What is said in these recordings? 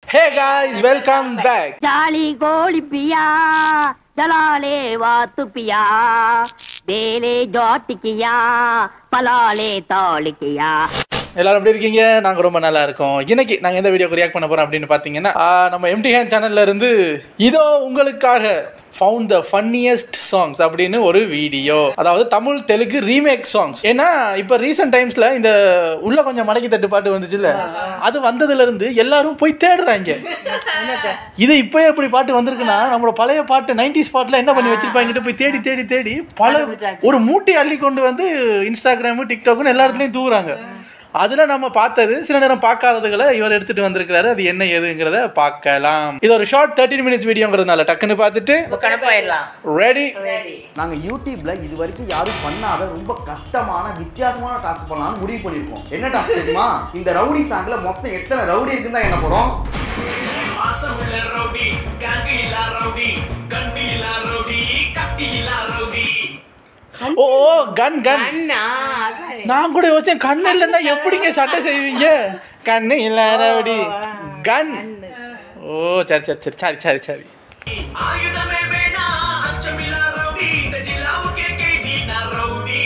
ஹே guys welcome back ಜಾಲಿ ಗೋಳಿ ಪಿಯಾ ಜಲಾಲೆ ವಾತು ಪಿಯಾ ಬೇಲೆ ஜாட்டிக்கியா பலாலே தாளிக்கியா எல்லாரும் எப்படி இருக்கீங்க நாங்க ரொம்ப நல்லா இருக்கோம் இன்னைக்கு நாங்க எந்த வீடியோக்கு ரியாக்ட் பண்ண போறோம் அப்படின்னு பாத்தீங்கன்னா ஆ, நம்ம எம்டி ஹேன் சேனல்ல இருந்து இதோ உங்களுக்காக ஃபவுண்ட் த ஃபன்னியஸ்ட் சாங்ஸ் அப்படின்னு ஒரு வீடியோ அதாவது தமிழ் தெலுங்கு ரீமேக் சாங்ஸ் ஏன்னா இப்போ ரீசெண்ட் டைம்ஸ்ல இந்த உள்ள கொஞ்சம் மடக்கி தட்டு பாட்டு வந்துச்சுல்ல அது வந்ததுல இருந்து எல்லாரும் போய் தேடுறாங்க இது இப்போ எப்படி பாட்டு வந்திருக்குன்னா நம்மளோட பழைய பாட்டு நைன்டிஸ் பாட்டுல என்ன பண்ணி வச்சிருப்பாங்க போய் தேடி தேடி தேடி பல ஒரு மூட்டை அள்ளி கொண்டு வந்து இன்ஸ்டாகிராமு டிக்டாக்னு எல்லா இடத்துலயும் தூக்குறாங்க அதுல நம்ம பார்த்தது சில நேரம் பார்க்காததுகளை இவர் எடுத்துட்டு வந்திருக்கிறாரு அது என்ன ஏதுங்கிறத பார்க்கலாம் இது ஒரு ஷார்ட் தேர்ட்டின் மினிட்ஸ் வீடியோங்கிறதுனால டக்குன்னு பார்த்துட்டு கணப்பாயிடலாம் ரெடி நாங்க யூடியூப்ல இது வரைக்கும் யாரும் பண்ணாத ரொம்ப கஷ்டமான வித்தியாசமான டாஸ்க் பண்ணலாம்னு முடிவு பண்ணிருக்கோம் என்ன டாஸ்க் தெரியுமா இந்த ரவுடி சாங்ல மொத்தம் எத்தனை ரவுடி இருக்குன்னு தான் என்ன படம் ஆசமுள்ள ரவுடி கேங்கு இல்லா ரவுடி கண்ணு இல்லா ரவுடி கத்தி இல்லா ரவுடி ஓ ஓ கன் கன் நான் கூட யோசிச்சேன் கண்ணு இல்லைன்னா எப்படிங்க சட்டை செய்வீங்க கண்ணு இல்லாதபடி கன் ஓ சரி சரி சரி சரி சரி சரி ஆயுதமே வேணா அச்சமில்லா ரவுடி இந்த ஜில்லாவுக்கே கேடி நான் ரவுடி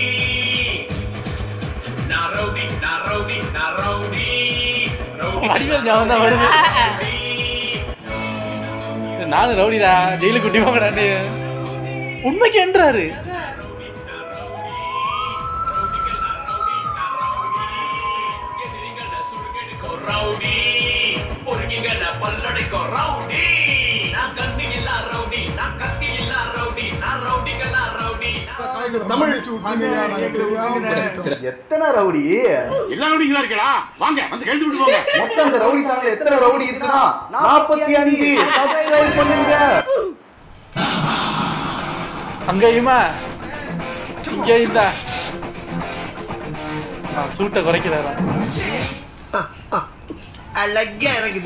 நான் ரவுடி நான் ரவுடி நான் ரவுடி ரவுடி வடிவேல் ஞாபகம் தான் வருது நானும் ரவுடிடா ஜெயிலுக்கு குட்டி போங்கடான்னு உண்மைக்கு என்றாரு ரவுடி பொறுக்கிங்க பல்லடைக்கும் ரவுடி நான் கண்ணு இல்லா ரவுடி நான் கத்தி இல்லா ரவுடி நான் ரவுடிகளா ரவுடி எத்தனை ரவுடி எல்லா ரவுடிங்க தான் இருக்கலா வாங்க வந்து கழுத்து விட்டு போங்க மொத்தம் இந்த ரவுடி சாங்ல எத்தனை ரவுடி இருக்குன்னா நாற்பத்தி அஞ்சு சப்ஸ்கிரைப் பண்ணுங்க அங்கேயுமா இங்கேயும் தான் சூட்டை குறைக்கிறாரா அழகா இருக்குது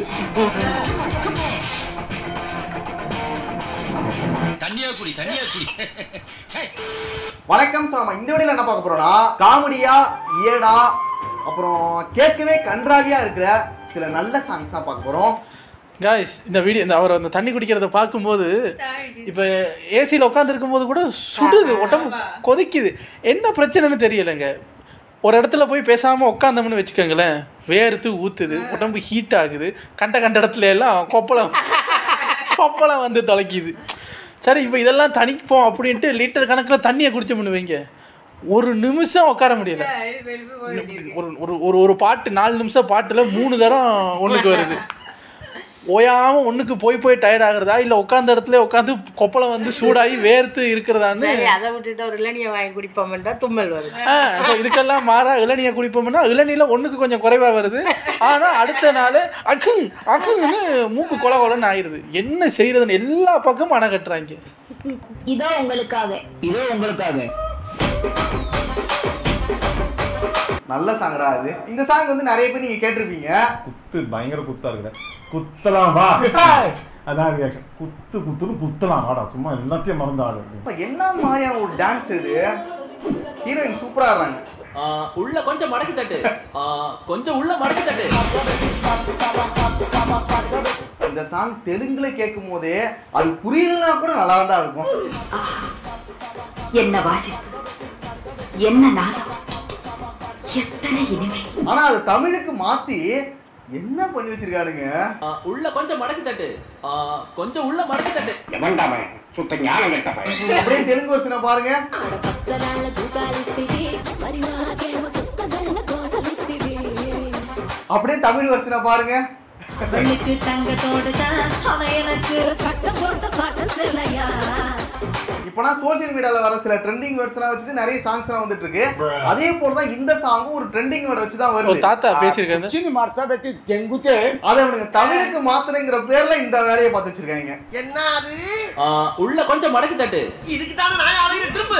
தண்ணியா குடி தண்ணியா குடி வணக்கம் சார் நம்ம இந்த வீடியோல என்ன பார்க்க போறோம்னா காமெடியா ஏடா அப்புறம் கேட்கவே கன்றாவியா இருக்கிற சில நல்ல சாங்ஸா பார்க்க போறோம் காய்ஸ் இந்த வீடியோ இந்த அவர் அந்த தண்ணி குடிக்கிறத பார்க்கும்போது இப்போ ஏசியில் உட்காந்துருக்கும் போது கூட சுடுது உடம்பு கொதிக்குது என்ன பிரச்சனைன்னு தெரியலைங்க ஒரு இடத்துல போய் பேசாமல் உட்காந்தோம்னு வச்சுக்கோங்களேன் வேர்த்து ஊற்றுது உடம்பு ஹீட் ஆகுது கண்ட கண்ட இடத்துல எல்லாம் கொப்பளம் கொப்பளம் வந்து தொலைக்குது சரி இப்போ இதெல்லாம் தணிப்போம் அப்படின்ட்டு லிட்டர் கணக்கில் தண்ணியை குடிச்சோம்னு வைங்க ஒரு நிமிஷம் உட்கார முடியல ஒரு ஒரு ஒரு ஒரு பாட்டு நாலு நிமிஷம் பாட்டில் மூணு தரம் ஒன்றுக்கு வருது ஓயாம ஒண்ணுக்கு போய் போய் டயர்ட் ஆகுறதா இல்ல உட்காந்த இடத்துல உட்காந்து கொப்பளம் வந்து சூடாகி வேர்த்து இருக்கிறதான்னு சரி அதை விட்டுட்டு ஒரு இளநியை வாங்கி குடிப்போம்ன்றா தும்மல் வருது ஆ, so இதுக்கெல்லாம் மாறா இளநியை குடிப்போம்னா இளநில ஒண்ணுக்கு கொஞ்சம் குறைவா வருது ஆனா அடுத்த நாள் அக்குங் அக்குன்னு மூக்கு கொல கொலன்னு ஆயிருது என்ன செய்யறதுன்னு எல்லா பக்கமும் அணை கட்டுறாங்க இதோ உங்களுக்காக இதோ உங்களுக்காக நல்ல சாங்கடா இது இந்த சாங் வந்து நிறைய பேர் நீங்க கேட்டிருப்பீங்க குத்து பயங்கர குத்தா இருக்குது குத்தலாம் வா அதான் ரியாக்ஷன் குத்து குத்துன்னு குத்தலாம் வாடா சும்மா எல்லாத்தையும் மறந்து ஆடு இப்ப என்ன மாதிரியான ஒரு டான்ஸ் இது ஹீரோயின் சூப்பரா இருக்காங்க ஆ, உள்ள கொஞ்சம் மடக்கி தட்டு ஆ, கொஞ்சம் உள்ள மடக்கி தட்டு இந்த சாங் தெலுங்குல கேட்கும் போதே அது புரியலன்னா கூட நல்லா தான் இருக்கும் என்ன வாசிப்பு என்ன நாதம் எத்தனை இனிமை ஆனா அது தமிழுக்கு மாத்தி என்ன பண்ணி வச்சிருக்கானுங்க ஆ, உள்ள கொஞ்சம் மடக்கி தட்டு ஆ, கொஞ்சம் உள்ள மடக்கி தட்டு எவன்டா சுத்த ஞானம் கெட்ட பையன் அப்படியே தெலுங்கு வருஷனை பாருங்க அப்படியே தமிழ் வருஷனை பாருங்க இப்போனா சோஷியல் மீடியால வர சில ட்ரெண்டிங் வேர்ட்ஸ்லாம் வச்சுட்டு நிறைய சாங்ஸ்லாம் வந்துட்டு இருக்கு அதே போல தான் இந்த சாங்கும் ஒரு ட்ரெண்டிங் வேர்ட் வச்சு தான் ஒரு வருது தாத்தா பேசியிருக்காரு சின்ன மார்த்தா பெட்டி தெங்குத்தே அதை அவனுங்க தமிழுக்கு மாத்துறங்கிற பேர்ல இந்த வேலையை பார்த்து வச்சிருக்காங்க என்ன அது ஆ, உள்ள கொஞ்சம் மடக்கி தட்டு இதுக்கு தானே நான் அலையிற திரும்ப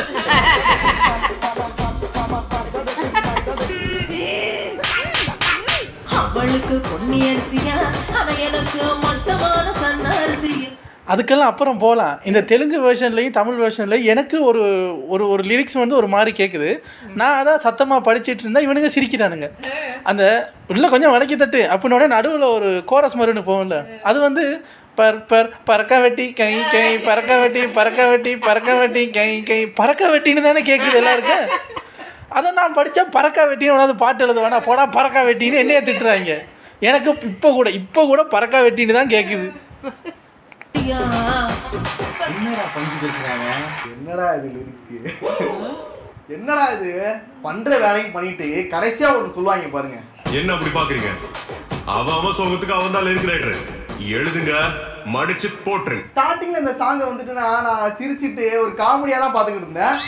அவளுக்கு பொன்னி அரிசியா ஆனா எனக்கு மட்டமான சன்ன அரிசி அதுக்கெல்லாம் அப்புறம் போகலாம் இந்த தெலுங்கு வெர்ஷன்லையும் தமிழ் வெர்ஷன்லையும் எனக்கு ஒரு ஒரு ஒரு லிரிக்ஸ் வந்து ஒரு மாதிரி கேட்குது நான் அதான் சத்தமாக படிச்சிட்டு இருந்தா இவனுங்க சிரிக்கிறானுங்க அந்த உள்ள கொஞ்சம் வடக்கி தட்டு அப்படின்னோட நடுவில் ஒரு கோரஸ் மருன்னு போகும்ல அது வந்து பர் பர் பறக்க வெட்டி கை கை பறக்க வெட்டி பறக்க வெட்டி பறக்க வெட்டி கை கை பறக்க வெட்டின்னு தானே கேட்குது எல்லாருக்கும் அதை நான் படித்தா பறக்க வெட்டின்னு உனது பாட்டு எழுத வேணாம் போடா பறக்க வெட்டின்னு என்னைய திட்டுறாங்க எனக்கு இப்போ கூட இப்போ கூட பறக்க வெட்டின்னு தான் கேட்குது என்னடா பஞ்சு பேசுறாங்க என்னடா இதுல இருக்கு என்னடா இது பண்ற வேலையும் பண்ணிட்டு கடைசியா ஒண்ணு சொல்லுவாங்க பாருங்க என்ன அப்படி பாக்குறீங்க அவன் அவன் சோகத்துக்கு அவன் தான் லிரிக் எழுதுங்க மடிச்சு போட்டுருங்க ஸ்டார்டிங்ல இந்த சாங்கை வந்துட்டு நான் நான் சிரிச்சிட்டு ஒரு காமெடியா தான் பாத்துக்கிட்டு இருந்தேன்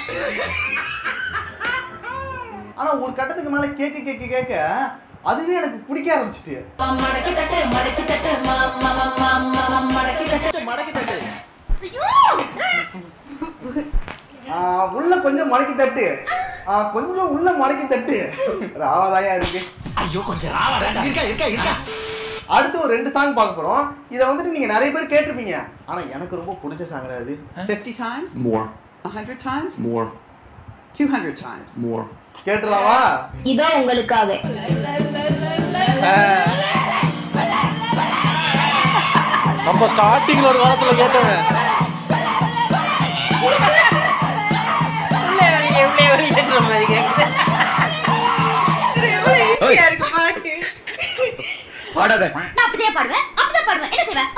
ஆனா ஒரு கட்டத்துக்கு மேல கேட்க கேட்க கேட்க அதுவே எனக்கு பிடிக்க ஆரம்பிச்சிட்டு மடக்கி தட்டு மடக்கி தட்டு மடக்கி தட்டு மடக்கி தட்டு ஆஹ் உள்ள கொஞ்சம் மடக்கி தட்டு ஆஹ் கொஞ்சம் உள்ள மடக்கி தட்டு ராவாதாயா இருக்கு ஐயோ கொஞ்சம் ராவடா இருக்கா இருக்கா இருக்கா அடுத்து ஒரு ரெண்டு சாங் பார்க்க போறோம் இதை வந்துட்டு நீங்க நிறைய பேர் கேட்டிருப்பீங்க ஆனா எனக்கு ரொம்ப பிடிச்ச சாங் அது 50 times? More. 100 times? More. 200 times? More. கேட்டுலாமா இதோ உங்களுக்காக நம்ம ஸ்டார்டிங்கில் ஒரு காலத்தில் கேட்டவன் எவ்வளோ வெளியேற்ற மாதிரி கேட்குது எவ்வளோ ஈஸியா இருக்கு பாட்டு பாடாத நான் அப்படியே பாடுவேன் அப்படியே பாடுவேன் என்ன செய்வேன்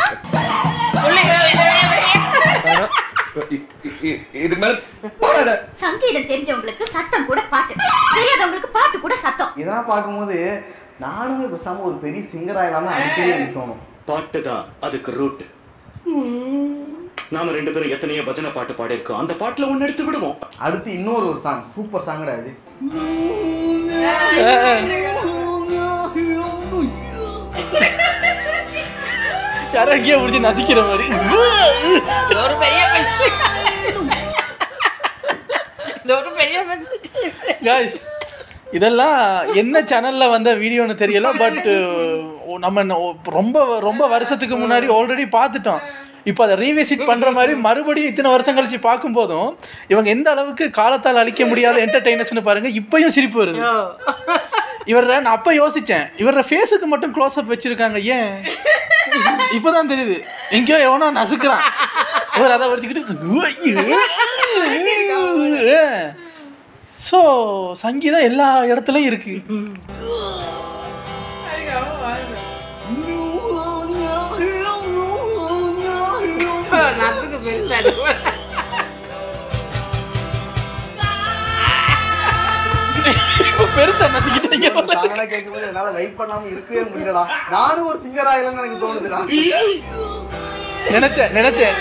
இதுக்கு மேல பாடாத சங்கீதம் தெரிஞ்சவங்களுக்கு சத்தம் கூட பாட்டு தெரியாதவங்களுக்கு பாட்டு கூட சத்தம் இதெல்லாம் பார்க்கும்போது நானுமே பேசாம ஒரு பெரிய சிங்கர் ஆகலாம் அடிக்கடி எனக்கு தோணும் பாட்டு தான் அதுக்கு ரூட் நாம ரெண்டு பேரும் எத்தனையோ பஜனை பாட்டு பாடியிருக்கோம் அந்த பாட்டுல ஒன்னு எடுத்து விடுவோம் அடுத்து இன்னொரு ஒரு சாங் சூப்பர் சாங்டா இது யாரோ எங்கேயோ பிடிச்சி நசிக்கிற மாதிரி இது ஒரு பெரிய மெசேஜ் இது ஒரு பெரிய மெசேஜ் guys இதெல்லாம் என்ன சேனல்ல வந்த வீடியோன்னு தெரியல பட் நம்ம ந- ரொம்ப ரொம்ப வருஷத்துக்கு முன்னாடி ஆல்ரெடி பார்த்துட்டோம் இப்போ அதை ரீவிசிட் பண்ற மாதிரி மறுபடியும் இத்தனை வருஷம் கழிச்சு பார்க்கும்போதும் இவங்க எந்த அளவுக்கு காலத்தால் அழிக்க முடியாத என்டர்டைனர்ஸ்னு பாருங்க இப்பயும் சிரிப்பு வருது இவர நான் அப்ப யோசிச்சேன் இவர ஃபேஸுக்கு மட்டும் க்ளோஸ் அப் வச்சிருக்காங்க ஏன் இப்போதான் தெரியுது எங்கேயோ எவனோ நசுக்கிறான் இவர் அதை வச்சுக்கிட்டு ஸோ சங்கீதம் எல்லா இடத்துலையும் இருக்கு நசுக்கு பெருசா இருக்கு இப்போ பெருசா நசுக்கிட்டீங்க சாங்கெல்லாம் கேட்கும்போது என்னால வெயிட் பண்ணாம இருக்கவே முடியலடா நானும் ஒரு சிங்கர் ஆகலன்னு எனக்கு தோணுதுடா நினைச்சேன் நினைச்சேன்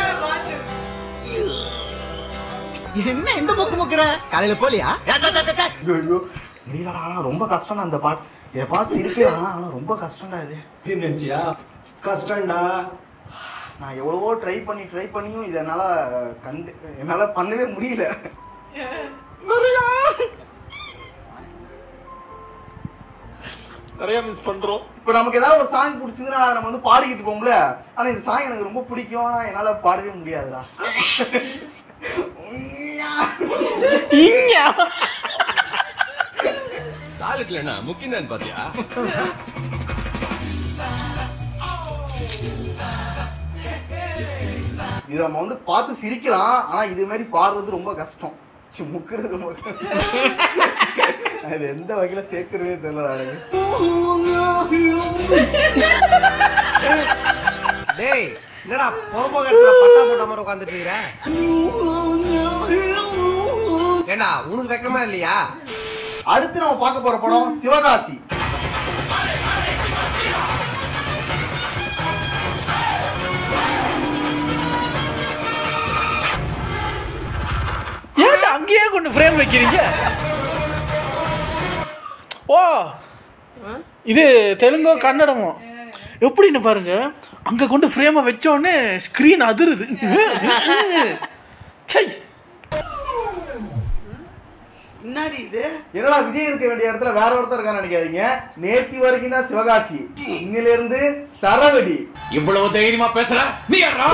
என்ன எந்த போக்கு போக்குற காலையில போலியா ஐயோ முடியலடா ஆனா ரொம்ப கஷ்டம் அந்த பாட்டு இதை பார்த்து சிரிக்கலாம் ஆனா ரொம்ப கஷ்டம்டா இது நினைச்சியா கஷ்டம்டா நான் எவ்வளவோ ட்ரை பண்ணி ட்ரை பண்ணியும் இதை என்னால கண்டு என்னால பண்ணவே முடியல நிறைய மிஸ் பண்றோம் இப்போ நமக்கு ஏதாவது ஒரு சாங் பிடிச்சிருந்தா நம்ம வந்து பாடிக்கிட்டு இருப்போம்ல ஆனா இந்த சாங் எனக்கு ரொம்ப பிடிக்கும் ஆனா என்னால பாடவே முடியாதுடா சாலுக்குலண்ணா முக்கியம் பாத்தியா இது நம்ம வந்து பார்த்து சிரிக்கலாம் ஆனா இது மாதிரி பாடுறது ரொம்ப கஷ்டம் சி, முக்குறது ரொம்ப அது எந்த வகையில சேர்க்கறதே தெரியல எனக்கு டேய் என்னடா பொறப்போக இடத்துல பட்டா போட்ட மாதிரி உட்காந்துட்டு இருக்கிற ஏண்டா உனக்கு வெக்கமா இல்லையா அடுத்து நம்ம பார்க்க போற படம் சிவகாசி ஏன்டா அங்கேயே கொண்டு ஃப்ரேம் வைக்கிறீங்க ஓ இது தெலுங்கோ கன்னடமோ எப்படின்னு பாருங்க அங்க கொண்டு ஃப்ரேமை வச்சோடனே ஸ்க்ரீன் அதிருது சை என்னடி இது என்னடா விஜய் இருக்க வேண்டிய இடத்துல வேற ஒருத்தர் இருக்கான்னு நினைக்காதீங்க நேத்தி வரைக்கும் தான் சிவகாசி இன்னில இருந்து சரவடி இவ்வளவு தைரியமா பேசுற நீ யாரா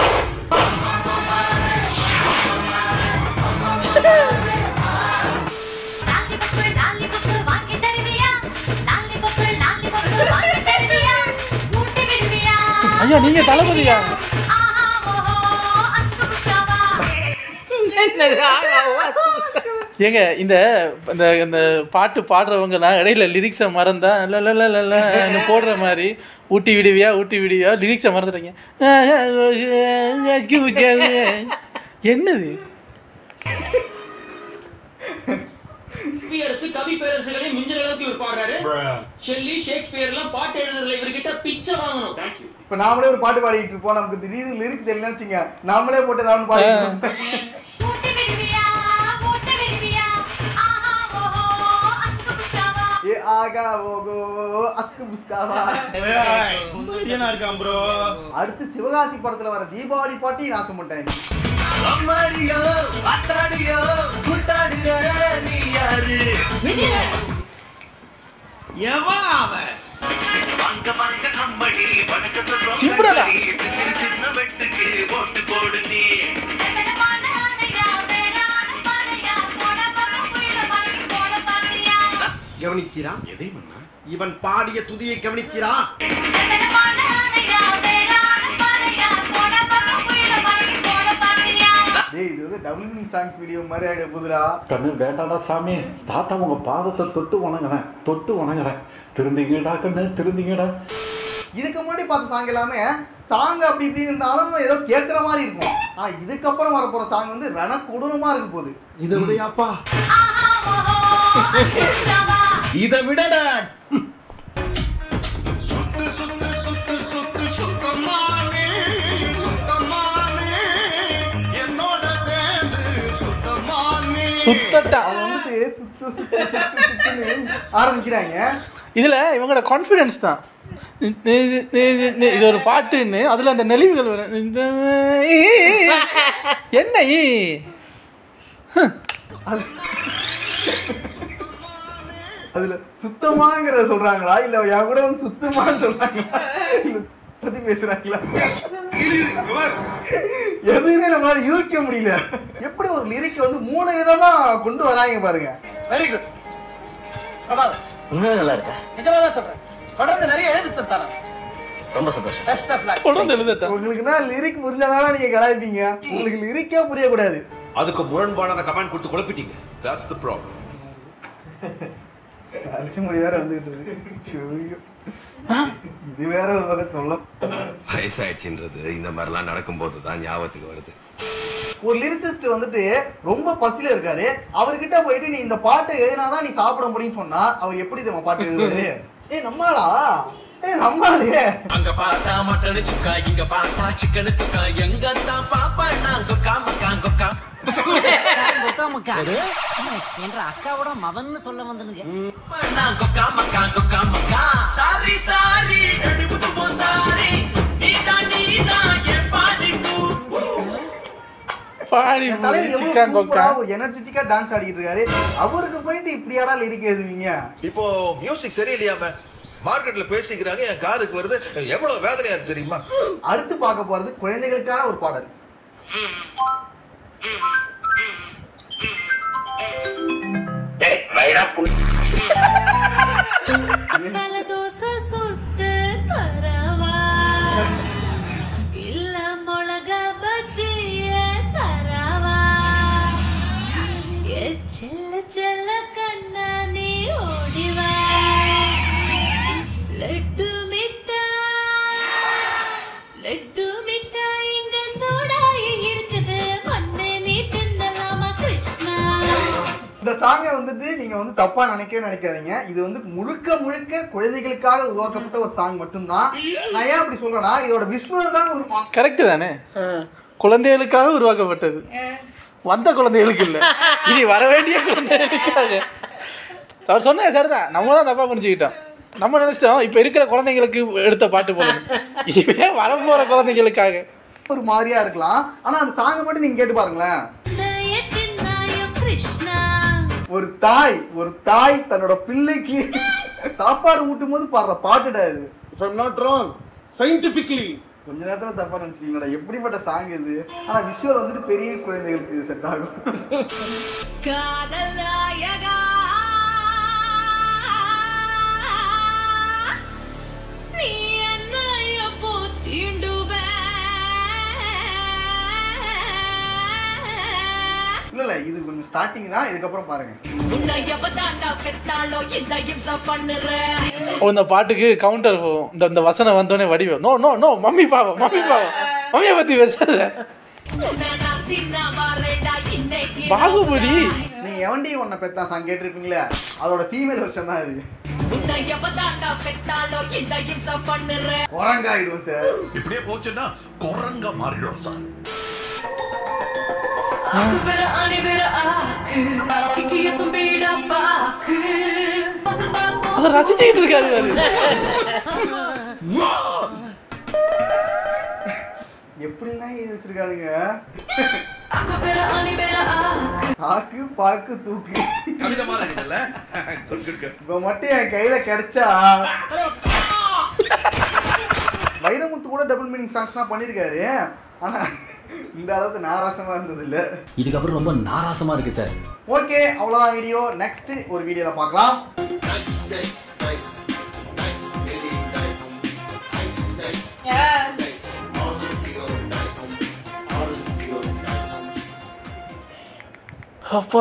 வாங்கி தருவியா லாலிபப் லாலிபப் வாங்கி தருவியா ஊட்டி விடுவியா ஐயா நீங்க தளபதியா ஆஹா ஓஹோ அஸ்கு புஸ்காவா என்னது ஆமா, ஓ, அஸ்கு புஸ்கு. ஏங்க இந்த இந்த இந்த பாட்டு பாடுறவங்கலாம் இடையில லிரிக்ஸை மறந்தா ல ல ல ல லன்னு போடுற மாதிரி ஊட்டி விடுவியா ஊட்டி விடுவியா லிரிக்ஸை மறந்துடுறீங்க என்னது கவியரசு கவி பேரரசுகளே மிஞ்சுற அளவுக்கு இவர் பாடுறாரு ஷெல்லி ஷேக்ஸ்பியர் எல்லாம் பாட்டு எழுதுறதுல இவர்கிட்ட பிச்சை வாங்கணும் இப்ப நாமளே ஒரு பாட்டு பாடிட்டு இருப்போம் நமக்கு திடீர்னு லிரிக் தெரியலன்னு வச்சுங்க நாமளே போட்டு ஏதாவது பாடிட்டு இருப்போம். ஊட்டி விடுவியா ஊட்டி விடுவியா ஆஹா ஓஹோ அஸ்கு புஸ்காவா ஏ ஆகா ஓகோ அஸ்கு புஸ்காவா என்ன இருக்கான் ப்ரோ அடுத்து சிவகாசி படத்துல வர தீபாவளி பாட்டி நாசம் பண்ணிட்டேன் அம்மாடியோ அத்தாடியோ குத்தாடியோ நீ யாரு எவன் அவன் வாங்க வாங்க அம்மணி வணக்க சொல்றோம் சிம்ரனா? சின்ன வெட்டுக்கு ஓட்டு போடு நீ வெட்டமான ஆனையா வேறான பாறையா போட பக்கம் குயில வாங்கி போட பாத்தியா கவனிக்கிறான் எதை மன்னா இவன் பாடிய துதியை கவனிக்கிறான் வெட்டமான ஆனையா வேறான பாறையா போட பக்கம் குயில வாங்கி போட பாத்தியா டேய் இது வந்து டபுள் மீனிங் சாங்ஸ் வீடியோ மாதிரி ஆயிட புதுரா கண்ணு வேண்டாடா சாமி தாத்தா உங்க பாதத்தை தொட்டு வணங்குறேன் தொட்டு வணங்குறேன் திருந்திங்கடா கண்ணு திருந்திங்கடா இதுக்கு முன்னாடி பார்த்த சாங் எல்லாமே சாங் அப்படி இப்படி இருந்தாலும் ஏதோ கேட்குற மாதிரி இருக்கும் ஆனா இதுக்கப்புறம் வரப்போற சாங் வந்து ரண கொடூரமா இருக்க போகுது இதை விடையாப்பா ஆஹா ஓஹோ அஸ்கு புஸ்காவா இதை விடடா சுத்தட்டா அவங்க வந்துட்டு சுத்து சுத்து சுத்து சுத்துன்னு ஆரம்பிக்கிறாங்க இதில் இவங்களோட கான்ஃபிடென்ஸ் தான் இது ஒரு பாட்டுன்னு அதில் அந்த நெளிவுகள் வரும் இந்த என்ன ஈ? அதுல சுத்தமாங்கிறத சொல்றாங்களா இல்ல என் கூட வந்து சுத்தமான்னு சொல்றாங்களா இல்ல பத்தி பேசுறாங்களா எதுவுமே நம்மளால யூகிக்க முடியல எப்படி ஒரு லிரிக் வந்து மூணு விதமா கொண்டு வராங்க பாருங்க வெரி குட் உண்மையாக நல்லா இருக்கா நிஜமா தான் சொல்றேன் தொடர்ந்து நிறைய எழுதி தரேன் ரொம்ப சந்தோஷம் பெஸ்ட் ஆஃப் லக் தொடர்ந்து எழுதட்டா உங்களுக்குன்னா லிரிக் புரிஞ்சாதானே நீங்க கலாய்ப்பீங்க உங்களுக்கு லிரிக்கே புரியக்கூடாது அதுக்கு முரண்பாடாத கமெண்ட் கொடுத்து குழப்பிட்டீங்க தட்ஸ் தி ப்ராப்ளம் அரிசி மொழி வேற வந்துகிட்டு இருக்கு ஐயோ. இது வேற ஒரு வகை சொல்லம் வயசாயிடுச்சுன்றது இந்த மாதிரிலாம் நடக்கும்போது தான் ஞாபகத்துக்கு வருது ஒரு லிரிசிஸ்ட் வந்துட்டு ரொம்ப பசில இருக்காரு அவர்கிட்ட போயிட்டு நீ இந்த பாட்டை எழுதினாதான் நீ சாப்பிட முடியும்னு சொன்னா அவர் எப்படி தெரியுமா பாட்டு எழுதுவாரு ஏய் நம்மளா ஏய் நம்மளே அங்க பார்த்தா மட்டன் சுக்கா இங்க பார்த்தா சிக்கன் துக்கா எங்க தான் பாப்பா நாங்க காம காங்க கா முக்கா முக்கா என்ற அக்காவோட மவன்னு சொல்ல வந்தனுங்க நாங்க காம காங்க காம கா சாரி சாரி நடுவுது போ சாரி நீதா நீதா என் பாடி டூ பாடி என் தலைவர் எவ்வளவு சிக்கன் கொக்கா சூப்பரா ஒரு எனர்ஜெட்டிக்கா டான்ஸ் ஆடிட்டு இருக்காரு அவருக்கு போயிட்டு இப்படியாடா லிரிக் எழுதுவீங்க இப்போ மியூசிக் சரியில்லையாம மார்க்கெட்ல பேசிக்கிறாங்க என் காருக்கு வருது எவ்வளவு வேதனையா இருக்கு தெரியுமா அடுத்து பார்க்க போறது குழந்தைகளுக்கான ஒரு பாடல் மசாலா தோசை சுட்டு தரவா இல்ல மிளகா பஜ்ஜிய தரவா ஏ செல்ல செல்ல கண்ணா நீ ஓடிவா லட்டு மிட்டாய் லட்டு மிட்டாய் இங்க சோடாய் இருக்குது மண்ணே நீ தின்னலாமா கிருஷ்ணா இந்த சாங்கை வந்துட்டு நீங்க வந்து தப்பா நினைக்கவே நினைக்காதீங்க இது வந்து முழுக்க முழுக்க குழந்தைகளுக்காக உருவாக்கப்பட்ட ஒரு சாங் மட்டும்தான் நான் ஏன் அப்படி சொல்றேன்னா இதோட விஷுவல் தான் ஒரு கரெக்டு தானே குழந்தைகளுக்காக உருவாக்கப்பட்டது வந்த குழந்தைகளுக்கு இல்லை இனி வர வேண்டிய குழந்தைகளுக்காக அவர் சொன்ன சார் தான் நம்ம தான் தப்பாக புரிஞ்சுக்கிட்டோம் நம்ம நினச்சிட்டோம் இப்போ இருக்கிற குழந்தைங்களுக்கு எடுத்த பாட்டு போகணும் இனிமே வரப்போகிற குழந்தைங்களுக்காக ஒரு மாதிரியா இருக்கலாம் ஆனா அந்த சாங்கை மட்டும் நீங்க கேட்டு பாருங்களேன் நய தின்னாயோ கிருஷ்ணா ஒரு தாய் ஒரு தாய் தன்னோட பிள்ளைக்கு சாப்பாடு ஊட்டும் போது பாடுற பாட்டுடா இது நாட் ராங் சயின்டிபிக்லி கொஞ்ச நேரத்துல தப்பா நினைச்சிட்டீங்களா எப்படிப்பட்ட சாங் இது ஆனா விஷுவல் வந்துட்டு பெரிய குழந்தைகளுக்கு செட் ஆகும் காதல் நாயகா நீ என்ன எப்போ தீண்டுவ இல்ல இல்ல இது கொஞ்சம் ஸ்டார்டிங் தான் இதுக்கப்புறம் பாருங்க உன்னை எப்பதாண்டா பெத்தாளோ இந்த இம்ச பண்ணுற ஓ, இந்த பாட்டுக்கு கவுண்டர் போகும் இந்த இந்த வசனம் வந்தோடனே வடிவம் நோ நோ நோ மம்மி பாவம் மம்மி பாவம் மம்மியை பத்தி பேசாத உன்னை நான் தின்ன வரேடா இன்னைக்கு பாகுபலி நீங்க எவன்டி உன்னை பெத்தான் சாங் கேட்டிருப்பீங்களே அதோட ஃபீமேல் வெர்ஷன் தான் இது உன்னை எப்பதாண்டா பெத்தாளோ இந்த இம்ச பண்ணுற குரங்காயிடும் சார் இப்படியே போச்சுன்னா குரங்க மாறிடும் சார் பெற அணிபெற ஆக்கு இக்கிய தும்பிட பாக்கு அதை ரசிச்சுக்கிட்டு இருக்காரு பாரு. எப்படிலாம் எழுதி வச்சிருக்கானுங்க பெற அணிபெற ஆக்கு ஆக்கு பாக்கு தூக்கு கவிதை மாதிரி இருக்குல்ல குட் குட் குட் இப்ப மட்டும் என் கையில கிடைச்சா வைரமுத்து கூட டபுள் மீனிங் சாங்ஸ்லாம் பண்ணியிருக்காரு ஆனா இந்த அளவுக்கு நாராசமா இருந்தது இல்ல இதுக்கப்புறம் ரொம்ப நாராசமா இருக்கு சார் ஓகே அவ்வளவுதான் வீடியோ நெக்ஸ்ட் ஒரு வீடியோல பார்க்கலாம் அப்பா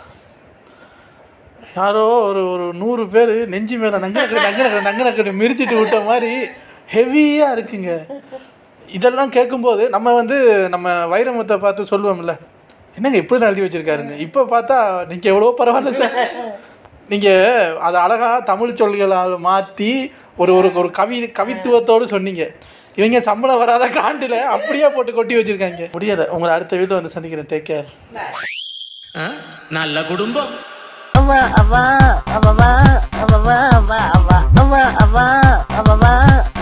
யாரோ ஒரு ஒரு நூறு பேர் நெஞ்சு மேலே நங்க நக்கடி நங்க நக்கடி நங்க நக்கடி மிரிச்சிட்டு விட்ட மாதிரி ஹெவியாக இருக்குங்க இதெல்லாம் கேட்கும்போது நம்ம வந்து நம்ம வைரமுத்தை பார்த்து சொல்லுவோம்ல என்னங்க இப்படி எழுதி வச்சிருக்காருன்னு இப்போ பார்த்தா நீங்கள் எவ்வளோ பரவாயில்ல சார் நீங்கள் அதை அழகாக தமிழ் சொல்களால் மாற்றி ஒரு ஒரு ஒரு கவி கவித்துவத்தோடு சொன்னீங்க இவங்க சம்பளம் வராத காண்டில் அப்படியே போட்டு கொட்டி வச்சிருக்காங்க முடியலை உங்களை அடுத்த வீட்டில் வந்து சந்திக்கிறேன் டேக் கேர் நல்ல குடும்பம் அவா அவா அவவா அவவா அவா அவா அவா அவா அவவா